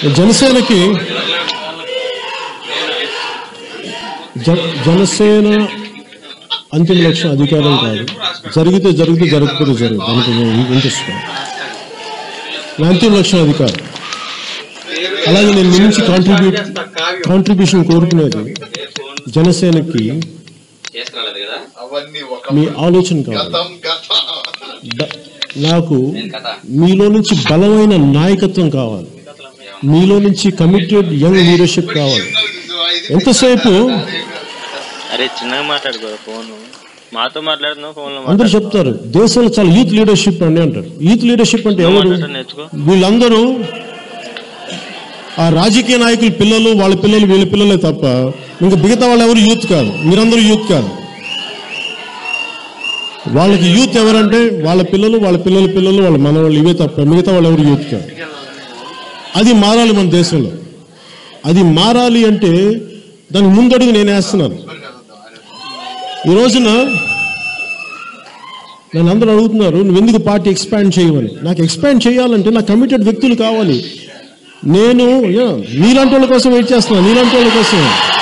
జనసేనకి జ- జనసేన అంతిమ లక్ష్యం అధికారం కాదు జరిగితే జరిగితే జరగకపోతే జరగదు దానికి నేను ఇంట్రెస్ట్ కాదు. నా అంతిమ లక్ష్యం అధికారం అలాగే నేను మీ నుంచి కాంట్రిబ్యూట్ కాంట్రిబ్యూషన్ కోరుకునేది జనసేనకి చేసుకురాలేదు కదా అవన్నీ ఒక మీ ఆలోచన కావాలి గతం గతం ద- నాకు నేను కథ మీలో నుంచి బలమైన నాయకత్వం కావాలి మీలో నుంచి కమిటెడ్ యంగ్ లీడర్షిప్ కావాలి ఎంతసేపు అరే చిన్నగా మాట్లాడుకో ఫోన్ మాతో మాట్లాడుతున్నావు ఫోన్ లో అందరూ చెప్తారు దేశంలో చాలా యూత్ లీడర్షిప్ అండి అంటారు యూత్ లీడర్షిప్ అంటే ఎవరు మాట్లాడటం నేర్చుకో వీళ్ళందరూ ఆ రాజకీయ నాయకుల పిల్లలు వాళ్ళ పిల్లలు వీళ్ళ పిల్లలే తప్ప ఇంకా మిగతా వాళ్ళు ఎవరు యూత్ కాదు మీరందరూ యూత్ కాదు వాళ్ళకి యూత్ ఎవరంటే వాళ్ళ పిల్లలు వాళ్ళ పిల్లల పిల్లలు వాళ్ళ మనవాళ్ళు ఇవే తప్ప మిగతా వాళ్ళు ఎవరు యూత్ కాదు అది మారాలి మన దేశంలో అది మారాలి అంటే దానికి ముందడుగు నేను వేస్తున్నాను ఈ రోజున నన్ను అందరూ అడుగుతున్నారు నువ్వు ఎందుకు పార్టీ ఎక్స్పాండ్ చేయమని నాకు ఎక్స్పాండ్ చేయాలంటే నాకు కమిటెడ్ వ్యక్తులు కావాలి నేను యా, నీలాంటి వాళ్ళ కోసం వెయిట్ చేస్తున్నాను నీలాంటి వాళ్ళ కోసం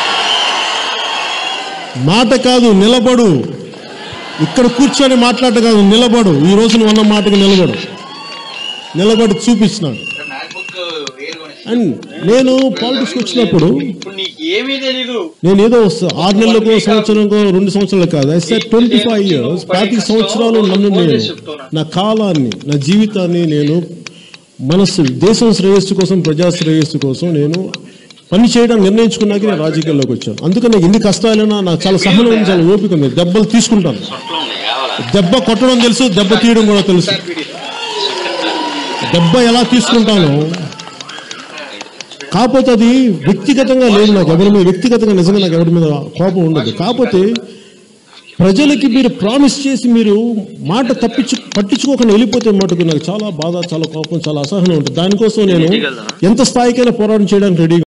మాట కాదు నిలబడు ఇక్కడ కూర్చొని మాట్లాడట కాదు నిలబడు ఈ రోజు నువ్వు అన్న మాటకు నిలబడు నిలబడి చూపించినాడు మ్యాక్బుక్ వేరుకొని అండ్ నేను పాలిటిక్స్కి వచ్చినప్పుడు ఇప్పుడు నీకు ఏమీ తెలీదు నేను ఏదో స- ఆరు నెలలకో సంవత్సరంకో రెండు సంవత్సరాలు కాదు I set twenty five years పాతిక సంవత్సరాలు నన్ను నేను నా కాలాన్ని నా జీవితాన్ని నేను మనసు దేశం శ్రేయస్సు కోసం ప్రజా శ్రేయస్సు కోసం నేను పని చేయడం నిర్ణయించుకున్నాక నేను రాజకీయాల్లోకి వచ్చాను అందుకని నాకు ఎన్ని కష్టాలైనా నాకు చాలా సహనం ఉంది చాలా ఓపిక ఉంది దెబ్బలు తీసుకుంటాను సొట్లు ఉన్నాయి కావాలా దెబ్బ కొట్టడం తెలుసు దెబ్బ తీయడం కూడా తెలుసు దెబ్బ ఎలా తీసుకుంటానో కాకపోతే అది వ్యక్తిగతంగా లేదు నాకు ఎవరి మీద వ్యక్తిగతంగా నిజంగా నాకు ఎవరి మీద కోపం ఉండదు కాకపోతే ప్రజలకి మీరు ప్రామిస్ చేసి మీరు మాట తప్పించు పట్టించుకోకుండా వెళ్ళిపోతే మటుకు నాకు చాలా బాధ చాలా కోపం చాలా అసహనం ఉంటుంది దానికోసం నేను ఎంత స్థాయికైనా పోరాటం చేయడానికి రెడీ